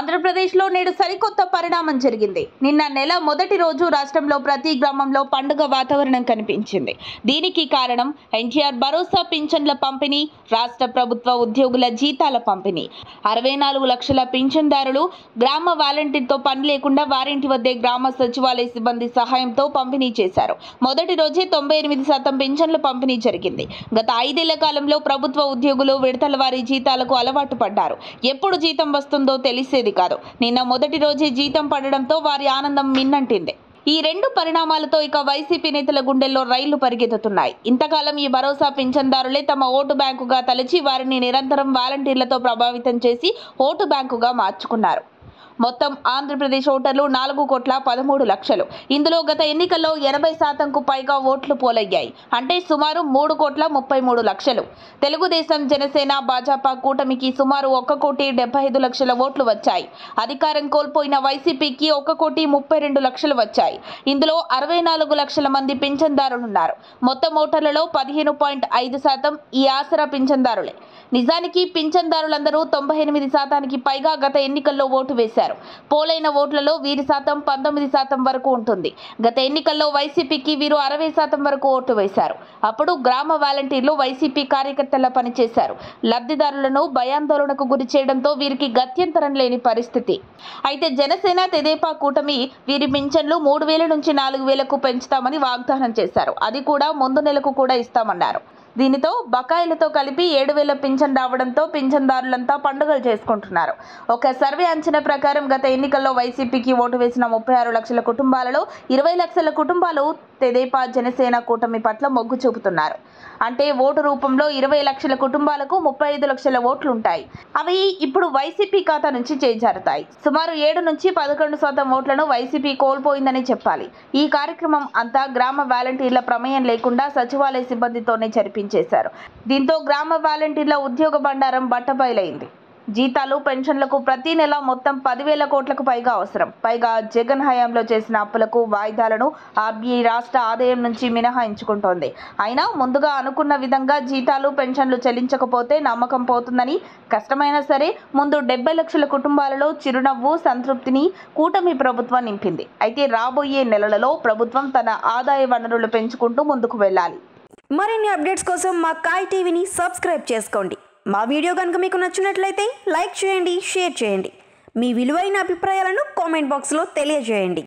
ఆంధ్రప్రదేశ్లో నేడు సరికొత్త పరిణామం జరిగింది నిన్న నెల మొదటి రోజు రాష్ట్రంలో ప్రతి గ్రామంలో పండుగ వాతావరణం కనిపించింది దీనికి కారణం ఎన్టీఆర్ భరోసా పింఛన్ల పంపిణీ రాష్ట్ర ప్రభుత్వ ఉద్యోగుల జీతాల పంపిణీ అరవై నాలుగు లక్షల పింఛన్దారులు గ్రామ వాలంటీర్తో పని లేకుండా వారింటి వద్దే గ్రామ సచివాలయ సిబ్బంది సహాయంతో పంపిణీ చేశారు మొదటి రోజే తొంభై ఎనిమిది శాతం పింఛన్ల పంపిణీ జరిగింది గత ఐదేళ్ల కాలంలో ప్రభుత్వ ఉద్యోగులు విడతల వారి జీతాలకు అలవాటు పడ్డారు ఎప్పుడు జీతం వస్తుందో తెలిసేది కాదు నిన్న మొదటి రోజే జీతం పడడంతో వారి ఆనందం మిన్నంటింది ఈ రెండు పరిణామాలతో ఇక వైసీపీ నేతల గుండెల్లో రైళ్లు పరిగెత్తుతున్నాయి ఇంతకాలం ఈ భరోసా పింఛన్దారులే తమ ఓటు బ్యాంకుగా తలచి వారిని నిరంతరం వాలంటీర్లతో ప్రభావితం చేసి ఓటు బ్యాంకుగా మార్చుకున్నారు మొత్తం ఆంధ్రప్రదేశ్ ఓటర్లు నాలుగు కోట్ల పదమూడు లక్షలు ఇందులో గత ఎన్నికల్లో ఎనభై శాతంకు పైగా ఓట్లు పోలయ్యాయి అంటే సుమారు మూడు కోట్ల ముప్పై మూడు లక్షలు తెలుగుదేశం జనసేన భాజపా కూటమికి సుమారు ఒక్క కోటి డెబ్బై ఐదు లక్షల ఓట్లు వచ్చాయి అధికారం కోల్పోయిన వైసీపీకి ఒక్క కోటి ముప్పై రెండు లక్షలు వచ్చాయి ఇందులో అరవై నాలుగు లక్షల మంది పింఛన్దారులున్నారు మొత్తం ఓటర్లలో పదిహేను పాయింట్ ఐదు శాతం ఈ ఆసరా పింఛన్దారులే నిజానికి పింఛన్దారులందరూ తొంభై ఎనిమిది శాతానికి పైగా గత ఎన్నికల్లో ఓటు వేశారు పోలైన ఓట్లలో వీరి శాతం పంతొమ్మిది శాతం వరకు ఉంటుంది గత ఎన్నికల్లో వైసీపీకి వీరు అరవై శాతం వరకు ఓటు వేశారు అప్పుడు గ్రామ వాలంటీర్లు వైసీపీ కార్యకర్తల పనిచేశారు లబ్ధిదారులను భయాందోళనకు గురి చేయడంతో వీరికి గత్యంతరం లేని పరిస్థితి అయితే జనసేన తెదేపా కూటమి వీరి పింఛన్లు మూడు వేల నుంచి నాలుగు వేలకు పెంచుతామని వాగ్దానం చేశారు అది కూడా ముందు నెలకు కూడా ఇస్తామన్నారు దీనితో బకాయిలతో కలిపి ఏడు వేల పింఛన్ రావడంతో పింఛన్దారులంతా పండుగలు చేసుకుంటున్నారు ఒక సర్వే అంచనా ప్రకారం గత ఎన్నికల్లో వైసీపీకి ఓటు వేసిన ముప్పై ఆరు లక్షల కుటుంబాలలో ఇరవై లక్షల కుటుంబాలు తెదేపా జనసేన కూటమి పట్ల మొగ్గు చూపుతున్నారు అంటే ఓటు రూపంలో ఇరవై లక్షల కుటుంబాలకు ముప్పై ఐదు లక్షల ఓట్లు ఉంటాయి అవి ఇప్పుడు వైసీపీ ఖాతా నుంచి చేజారుతాయి సుమారు ఏడు నుంచి పదకొండు శాతం ఓట్లను వైసీపీ కోల్పోయిందని చెప్పాలి ఈ కార్యక్రమం అంతా గ్రామ వాలంటీర్ల ప్రమేయం లేకుండా సచివాలయ సిబ్బందితోనే జరిపించేశారు దీంతో గ్రామ వాలంటీర్ల ఉద్యోగ బండారం బట్టబయలైంది జీతాలు పెన్షన్లకు ప్రతి నెల మొత్తం పదివేల కోట్లకు పైగా అవసరం పైగా జగన్ హయాంలో చేసిన అప్పులకు వాయిదాలను ఆర్బీఐ రాష్ట్ర ఆదాయం నుంచి మినహాయించుకుంటోంది అయినా ముందుగా అనుకున్న విధంగా జీతాలు పెన్షన్లు చెల్లించకపోతే నమ్మకం పోతుందని కష్టమైనా సరే ముందు డెబ్బై లక్షల కుటుంబాలలో చిరునవ్వు సంతృప్తిని కూటమి ప్రభుత్వం నింపింది అయితే రాబోయే నెలలలో ప్రభుత్వం తన ఆదాయ వనరులు పెంచుకుంటూ ముందుకు వెళ్ళాలి మరిన్ని అప్డేట్స్ కోసం మా కాయ్ టీవీని సబ్స్క్రైబ్ చేసుకోండి మా వీడియో కనుక మీకు నచ్చినట్లయితే లైక్ చేయండి షేర్ చేయండి మీ విలువైన అభిప్రాయాలను కామెంట్ బాక్స్లో తెలియజేయండి